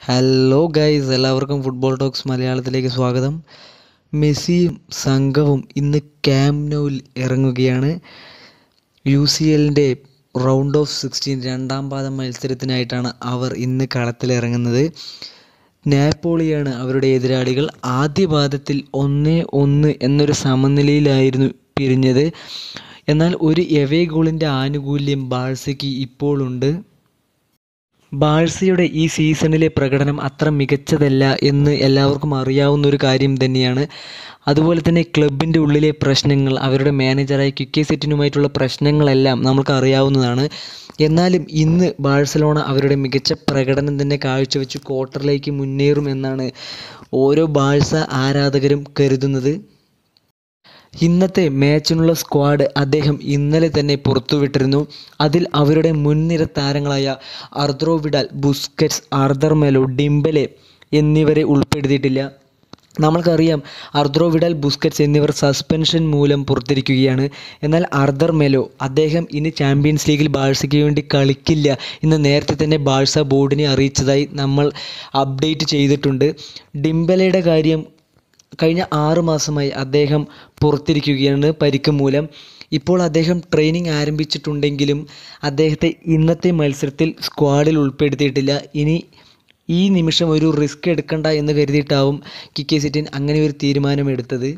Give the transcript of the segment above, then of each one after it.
hello guys എല്ലാവർക്കും football talks മലയാളത്തിലേക്ക് സ്വാഗതം മെസ്സിയും സംഘവും ഇന്ന് ക്യാമ്പ് നൗവിൽ ഇറങ്ങുകയാണ് യു സി എല്ലിൻ്റെ റൗണ്ട് ഓഫ് സിക്സ്റ്റീൻ രണ്ടാം പാദ മത്സരത്തിനായിട്ടാണ് അവർ ഇന്ന് കളത്തിലിറങ്ങുന്നത് നാപ്പോളിയാണ് അവരുടെ എതിരാളികൾ ആദ്യ പാദത്തിൽ ഒന്ന് ഒന്ന് എന്നൊരു സമനിലയിലായിരുന്നു പിരിഞ്ഞത് എന്നാൽ ഒരു എവേ ഗോളിൻ്റെ ആനുകൂല്യം ബാഴ്സയ്ക്ക് ഇപ്പോഴുണ്ട് ബാഴ്സയുടെ ഈ സീസണിലെ പ്രകടനം അത്ര മികച്ചതല്ല എന്ന് എല്ലാവർക്കും അറിയാവുന്ന ഒരു കാര്യം തന്നെയാണ് അതുപോലെ തന്നെ ക്ലബിൻ്റെ ഉള്ളിലെ പ്രശ്നങ്ങൾ അവരുടെ മാനേജറായ ക്വിക്കെ സെറ്റിനുമായിട്ടുള്ള പ്രശ്നങ്ങളെല്ലാം നമുക്ക് അറിയാവുന്നതാണ് എന്നാലും ഇന്ന് ബാഴ്സലോണ അവരുടെ മികച്ച പ്രകടനം തന്നെ കാഴ്ചവെച്ച് ക്വാർട്ടറിലേക്ക് മുന്നേറുമെന്നാണ് ഓരോ ബാഴ്സ ആരാധകരും കരുതുന്നത് ഇന്നത്തെ മാച്ചിനുള്ള സ്ക്വാഡ് അദ്ദേഹം ഇന്നലെ തന്നെ പുറത്തുവിട്ടിരുന്നു അതിൽ അവരുടെ മുൻനിര താരങ്ങളായ Arturo Vidal Busquets Arthur Melo Dembele എന്നിവരെ ഉൾപ്പെടുത്തിയിട്ടില്ല നമ്മൾക്കറിയാം അർദ്രോ വിഡാൽ ബുസ്കറ്റ്സ് എന്നിവർ സസ്പെൻഷൻ മൂലം പുറത്തിരിക്കുകയാണ് എന്നാൽ അർദർ മെലോ അദ്ദേഹം ഇനി ചാമ്പ്യൻസ് ലീഗിൽ ബാഴ്സയ്ക്ക് വേണ്ടി കളിക്കില്ല എന്ന് നേരത്തെ തന്നെ ബാഴ്സ ബോർഡിനെ അറിയിച്ചതായി നമ്മൾ അപ്ഡേറ്റ് ചെയ്തിട്ടുണ്ട് ഡിംബലയുടെ കാര്യം കഴിഞ്ഞ ആറ് മാസമായി അദ്ദേഹം പുറത്തിരിക്കുകയാണ് പരിക്ക് മൂലം ഇപ്പോൾ അദ്ദേഹം ട്രെയിനിങ് ആരംഭിച്ചിട്ടുണ്ടെങ്കിലും അദ്ദേഹത്തെ ഇന്നത്തെ മത്സരത്തിൽ സ്ക്വാഡിൽ ഉൾപ്പെടുത്തിയിട്ടില്ല ഇനി ഈ നിമിഷം ഒരു റിസ്ക് എടുക്കണ്ട എന്ന് കരുതിയിട്ടാവും കിക്കെ സെറ്റിൻ അങ്ങനെ ഒരു തീരുമാനമെടുത്തത്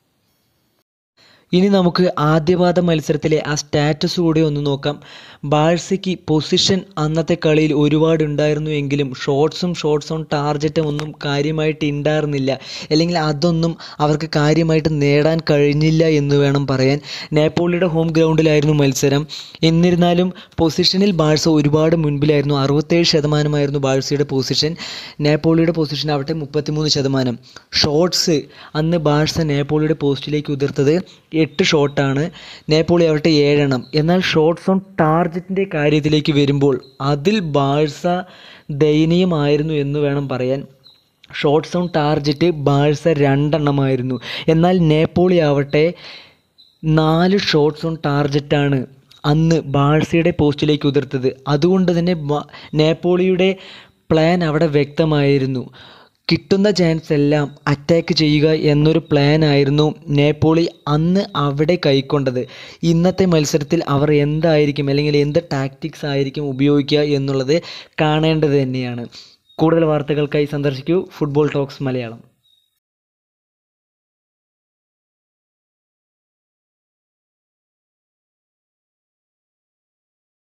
ഇനി നമുക്ക് ആദ്യപാദ മത്സരത്തിലെ ആ സ്റ്റാറ്റസ് കൂടി ഒന്ന് നോക്കാം ബാഴ്സയ്ക്ക് പൊസിഷൻ അന്നത്തെ കളിയിൽ ഒരുപാട് ഉണ്ടായിരുന്നു എങ്കിലും ഷോട്ട്സും ഷോട്ട്സ് ഓൺ ടാർജറ്റും ഒന്നും കാര്യമായിട്ട് ഉണ്ടായിരുന്നില്ല അല്ലെങ്കിൽ അതൊന്നും അവർക്ക് കാര്യമായിട്ട് നേടാൻ കഴിഞ്ഞില്ല എന്ന് വേണം പറയാൻ നേപ്പോളിയുടെ ഹോം ഗ്രൗണ്ടിലായിരുന്നു മത്സരം എന്നിരുന്നാലും പൊസിഷനിൽ ബാഴ്സ ഒരുപാട് മുൻപിലായിരുന്നു അറുപത്തേഴ് ശതമാനമായിരുന്നു ബാഴ്സയുടെ പൊസിഷൻ നേപ്പോളിയുടെ പൊസിഷൻ ആവട്ടെ മുപ്പത്തിമൂന്ന് ശതമാനം ഷോട്ട്സ് അന്ന് ബാഴ്സ നേപ്പോളിയുടെ പോസ്റ്റിലേക്ക് ഉതിർത്തത് എട്ട് ഷോട്ടാണ് നേപ്പോളി ആവട്ടെ ഏഴെണ്ണം എന്നാൽ ഷോട്ട്സ് ഓൺ ടാർജറ്റിൻ്റെ കാര്യത്തിലേക്ക് വരുമ്പോൾ അതിൽ ബാഴ്സ ദയനീയമായിരുന്നു എന്ന് വേണം പറയാൻ ഷോട്ട്സ് ഓൺ ടാർജറ്റ് ബാഴ്സ രണ്ടെണ്ണമായിരുന്നു എന്നാൽ നേപ്പോളി ആവട്ടെ നാല് ഷോട്ട്സ് ഓൺ ടാർജറ്റാണ് അന്ന് ബാഴ്സയുടെ പോസ്റ്റിലേക്ക് ഉതിർത്തത് അതുകൊണ്ട് തന്നെ നേപ്പോളിയുടെ പ്ലാൻ അവിടെ വ്യക്തമായിരുന്നു കിട്ടുന്ന ചാൻസ് എല്ലാം അറ്റാക്ക് ചെയ്യുക എന്നൊരു പ്ലാൻ ആയിരുന്നു നേപ്പോളി അന്ന് അവിടെ കൈക്കൊണ്ടത് ഇന്നത്തെ മത്സരത്തിൽ അവർ എന്തായിരിക്കും അല്ലെങ്കിൽ എന്ത് ടാക്ടിക്സ് ആയിരിക്കും ഉപയോഗിക്കുക എന്നുള്ളത് കാണേണ്ടത് തന്നെയാണ് കൂടുതൽ വാർത്തകൾക്കായി സന്ദർശിക്കൂ ഫുട്ബോൾ ടോക്സ് മലയാളം